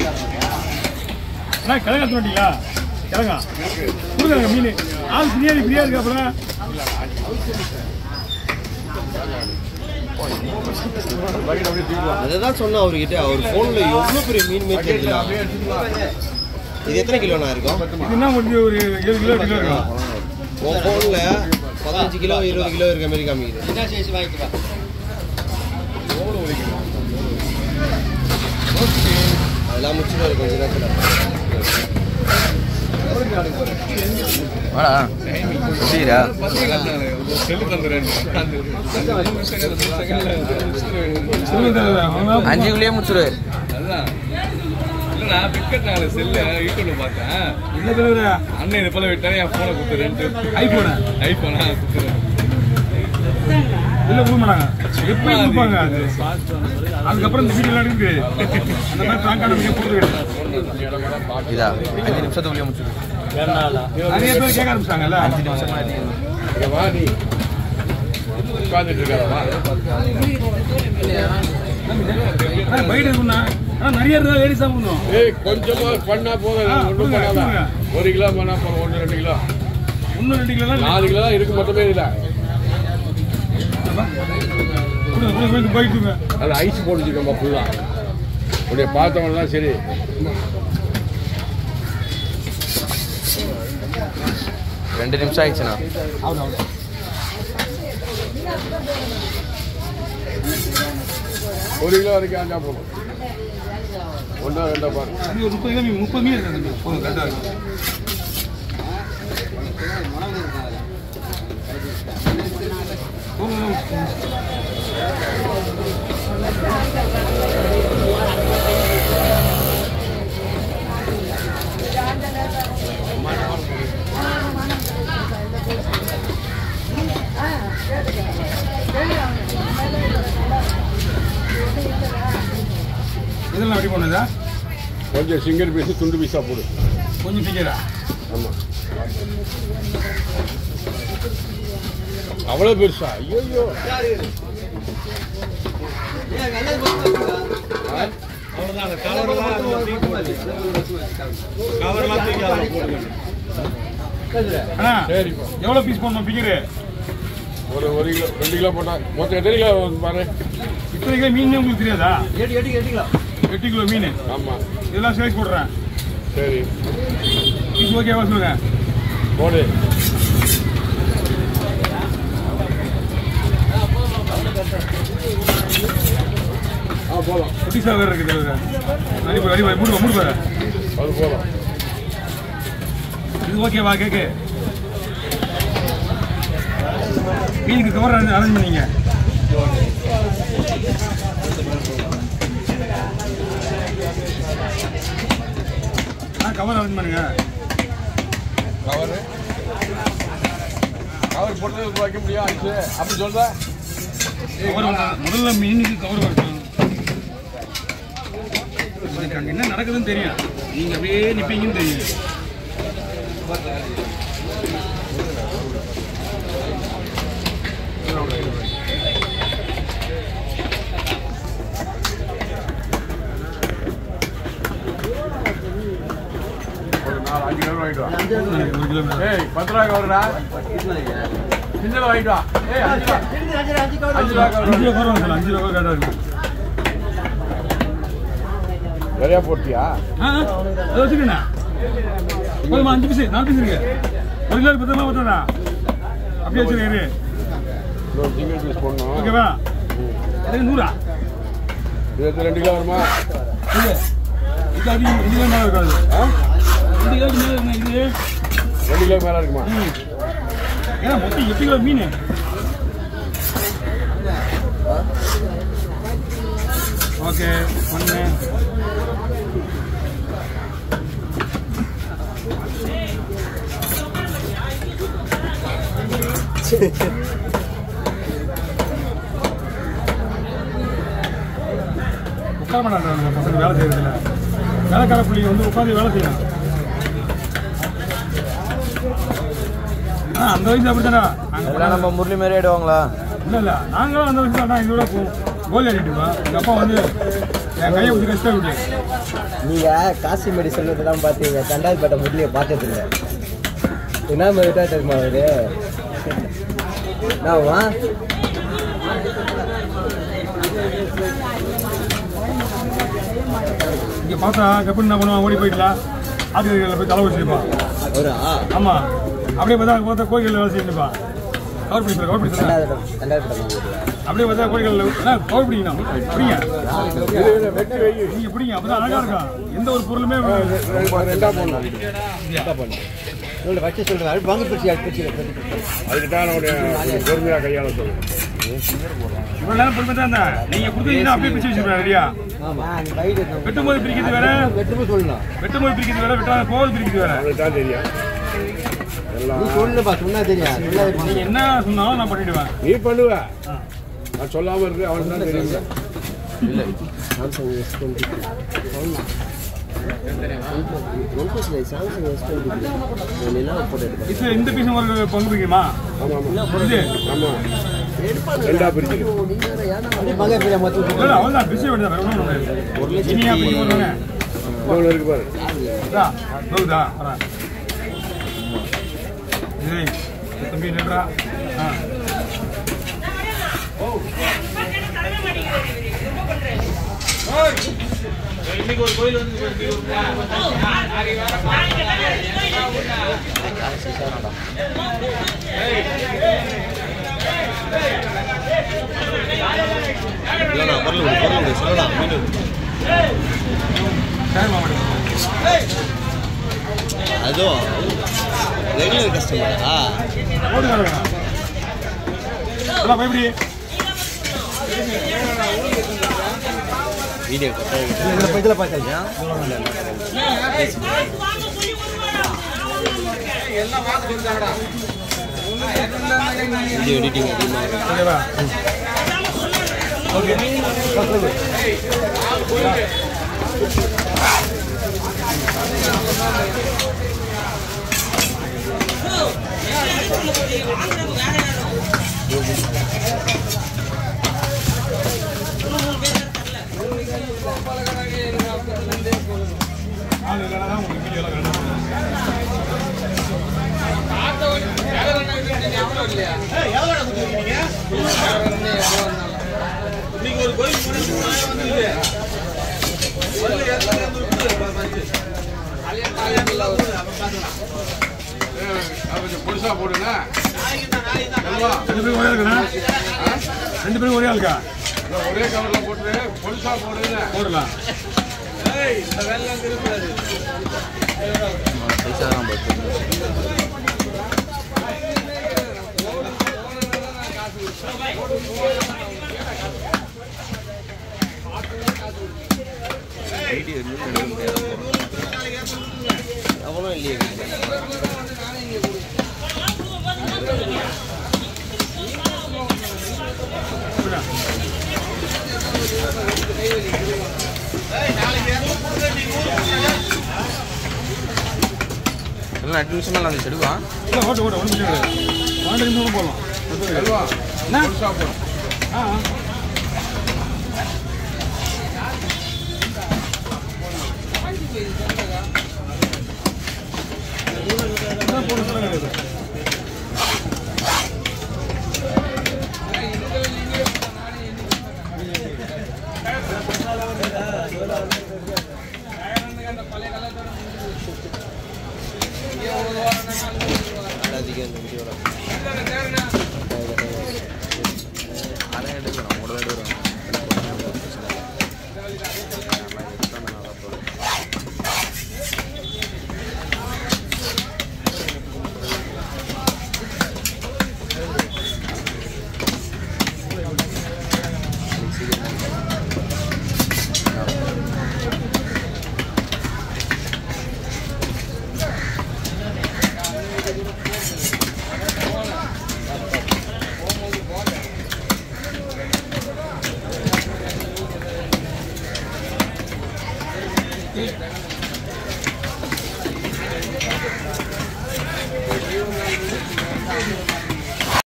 அண்ணா கிழங்கா தோட்டிங்களா கிழங்கா கொடுக்குறாங்க மீன் ஆள் பிரியாணி ஃப்ரீயா இருக்கு அப்புறம் அதை தான் சொன்னேன் அவர்கிட்ட அவர் ஃபோனில் எவ்வளோ பெரிய மீன் மீன் தெரியுதா இது எத்தனை கிலோண்ணா இருக்கும் இது என்ன கொஞ்சம் ஒரு ஏழு கிலோ எட்டு கிலோ இருக்கும் உன் ஃபோனில் பதினஞ்சு கிலோ இருபது கிலோ இருக்க மாதிரி காமிக்குது என்ன சைஸ் வாங்கிக்கலாம் அதெல்லாம் முடிச்சுட்டு ஒரு கொஞ்ச நேரத்தில் வாடா சரிடா சொல்லுங்க அவங்க அஞ்சுக்குள்ளேயே முடிச்சிரு அதுதான் இல்ல நான் பிக்கெட் நாங்கள் செல்ல யூடியூப்ல பார்த்தேன் என்ன தலைவரா அண்ணன் இது போல விட்டாரு என் போனை கொடுத்துறேன்ட்டு ஐபோனா ஐபோனா கொடுத்துறேன் இல்ல கொடுக்க மாட்டாங்க எப்படி கொடுப்பாங்க அது அதுக்கப்புறம் இந்த வீடியோ எல்லாம் இருக்கு அந்த மாதிரி பிராங்கான வீடியோ கொடுத்துருக்கு இதா அஞ்சு நிமிஷத்துக்குள்ளேயே முடிச்சிரு நிறைய பேர் கேட்க ஆரம்பிச்சிட்டாங்கல்ல அஞ்சு நிமிஷமா இங்க வா நீ உட்காந்துட்டு இருக்காரா பைட் இருக்குண்ணா ஆனா நிறைய இருந்தா லேடிஸ் தான் பண்ணுவோம் ஏய் கொஞ்சமா பண்ணா போதும் ஆ, ஒன்றும் கொடுங்க, பண்ணாத கொடுங்க. ஒரு கிலோ பண்ணா போதும் ஒன்று ரெண்டு கிலோ இன்னும் ரெண்டு கிலோ நாலு கிலோ தான் இருக்கு மொத்தமே இல்லை கொடுங்க கொடுங்க போயிட்டுங்க அது ஐஸ் போட்டு வச்சுக்கோமா ஃபுல்லாக உடைய பார்த்தவங்க தான் சரி ரெண்டு நிமிஷம் ஆயிடுச்சுண்ணா ஒரு கிலோ வரைக்கும் ஆண்டா போதும் ஒன்றா ரெண்டா பாருங்க அது ஒரு முப்பது கிலோ மீன், முப்பது மீன் இருக்கு அந்த போதும் கரெக்டாக இருக்கும் போதும், போதும். இதெல்லாம் எப்படி பண்ணுதா கொஞ்சம் சிங்கர் பீஸு துண்டு பீஸாக போடு கொஞ்சம் ஃபிகரா ஆமாம் அவ்வளோ பெருசா ஐயோ அண்ணா சரிப்பா எவ்வளோ பீஸ் போடணும் ஃபிகரு ஒரு ஒரு கிலோ ரெண்டு கிலோ போட்டா மொத்தம் எத்தனை கிலோ வருது பாரு இத்தனை கிலோ மீன் உங்களுக்கு தெரியாதா எட்டு எட்டு எட்டு கிலோ எட்டு கிலோ மீன் ஆமாம் இதெல்லாம் சைஸ் போடுறேன் சரி பீஸ் ஓகேவா சொல்லுங்க போடு ஆ போகலாம் பீஸாக வேறு இருக்குது இதில். அடிப்பா அடிப்பா மூடு மூடு பாரு அது போகலாம் இது ஓகேவா கேக்கு மீனுக்கு கவர் அரேஞ்ச் பண்ணீங்க ஆ கவர் அரேஞ்ச் பண்ணுங்க கவரு கவர் போட்டு வைக்க முடியும் ஐஸு அப்படி சொல்ற கவர் வந்து- முதல்ல மீனுக்கு கவர் வரட்டும் இதுக்கு அங்கே என்ன நடக்குதுன்னு தெரியும் நீங்க அப்படியே நிப்பீங்கன்னு தெரியும் ஒரு நாலு அஞ்சு கிலோ வாங்கிட்டு வா ஒரு கிலோ மீன். ஏய் பத்து ரூபா கவருடா சின்னதை வாங்கிட்டு வா ஏய் அஞ்சு ரூபா அஞ்சு ரூபா அஞ்சு கவர் ரூபா கவர் வாங்க அஞ்சு ரூபா கரெக்டாக இருக்கும் நிறையா போட்டியா ஆ ஆ, அதை வச்சுக்கண்ணா போதுமா அஞ்சு பீஸ் நாலு பீஸ் இருக்கு ஒரு கிலோ பத்திரமா பத்தாதா அப்படியே வச்சுருக்காரு இன்னொரு சிங்கிள் பீஸ் போடணும் ஓகேவா அதுக்கு நூறா இது ரெண்டு கிலோ வருமா இது இது அதிகம் இது கிலோ மேலே இருக்காது ஆ ரெண்டு கிலோக்கு மேலே இருக்குண்ணா இது ரெண்டு கிலோ மேலே இருக்குமா ம். ஏன்னா மொத்தம் எட்டு கிலோ மீன் ஓகே ஒன்று உட்கார மாட்டாங்க பசங்க வேலை செய்யறதில்ல வேலைக்கார பிள்ளைங்க வந்து உட்காந்து வேலை செய்யலாம் ஆ அந்த வயசு அப்படித்தானே எல்லாம் நம்ம முரளி மாதிரி ஆயிடுவாங்களா இல்லை இல்லை நாங்களும் அந்த வயசுல தான் இதோட கோல் ஆடிட்டுமா எங்கள் அப்பா வந்து என் கையை பிடிச்சி ரெஸ்ட் விடு நீங்க காசி மெடி சொன்னதெல்லாம் பார்த்தீங்க தண்டாதிப்பட்ட முட்லியை பார்த்தது இல்லை என்ன மாதிரி விட்டா தெரியுமா அவரு என்னவா இங்கே பார்த்தா கப்பல் என்ன பண்ணுவான் ஓடி போயிடலாம் ஆட்டுக்கறிகளில் போய் தலை வச்சிருப்பான் அவரா ஆமாம் அப்படியே பார்த்தா அங்கே பார்த்தா கோயில்களில் வேலை செய்யணுப்பா கவர் பிடிச்சல கவர் பிடிச்சல தண்டாதிப்பட்ட தண்டாதிப்பட்ட முட்லி அப்படியே பார்த்தா கோயில்களில் என்ன கவர் பிடிக்கணும் பிடிங்க நீங்க பிடிங்க அப்பதான் அழகா இருக்கும் எந்த ஒரு பொருளுமே ரெண்டா போடணும் சொல்லுங்க ஃபஸ்ட்டு சொல்லுங்க அது வாங்க பிடிச்சி அது பிடிச்சி அதுக்கு தான் நம்முடைய பொறுமையாக கையாள சொல்லுங்க இவ்வளவு நேரம் பொறுமை தான் இருந்தேன் நீங்க கொடுத்தீங்கன்னா அப்படியே பிடிச்சி வச்சிருப்பேன் ரெடியா ஆமாம் அந்த கைடு வெட்டும் போது பிரிக்கிறது வேற வெட்டுமே சொல்லலாம் வெட்டும் போது பிரிக்கிறது வேற வெட்டாத போது பிரிக்கிறது வேற அதுக்கு தான் தெரியும் எல்லாம் நீ சொல்லுப்பா சொன்னா தெரியும் சொல்லாத நீங்க என்ன சொன்னாலும் நான் பண்ணிடுவேன் நீ பண்ணுவ ஆ. நான் சொல்லாம இருக்கு அவனுக்கு தான் தெரியும் Samsung S twenty one plus Samsung S twenty நிலா போட்டு எடுப்பேன் இது இந்த பீஸ் ஒரு பங்கு பிரிக்குமா ஆமா ஆமா இது ஆமா ரெண்டா பிரிக்கணும் மகன் பிள்ளை மொத்தம் இல்ல அவ்வளவுதான் பிரிச்சு வேண்டியது வேற ஒண்ணும் கிடையாது ஒரு லட்சம் இனியா பிரிக்க போறாங்க இவ்வளோ இருக்கு பாரு இதா நோகுதா வரேன் இது தம்பி நின்றா ஆ இல்லைண்ணா பொருள் விடு, பொருள் விடு, சொல்லலாம் மீன் டைம் ஆகும் அதுவும் ரெகுலர் கஸ்டமரா ஓடுங்க எல்லாம் பயப்படி வீடியோ இதில் இதில் பார்த்தாச்சா வீடியோ எடிட்டிங் அதிகமாக இருக்கு ஓகேவா ஓகே ஆள் இல்லைன்னா தான் உங்களுக்கு வீடியோலாம் கரெக்டாக பொடிசா போடுங்க ரெண்டு பேரும் ஒரே இருக்குண்ணா ரெண்டு பேரும் ஒரே ஆளுக்கா ஒரே கவர்ல போட்டு பொடிசா போடுங்க போடலாம் பைசா தான் போட்டு அவ்வளோ இல்லையே எல்லாம் எட்டு நிமிஷம் மேலே அந்த செடுவா இல்லை ஓட்டு ஓட்டு ஒன்றும் பிரச்சனை கிடையாது பன்னெண்டு நிமிஷம் போடலாம் செல்வா என்ன பொடிசா போடு ஆ ஆ. இதான் போட சொல்ல கிடையாது அதிகம் இந்த வீடியோவில் அதை எடுக்கிறோம் கூட தான் எடுக்கிறோம்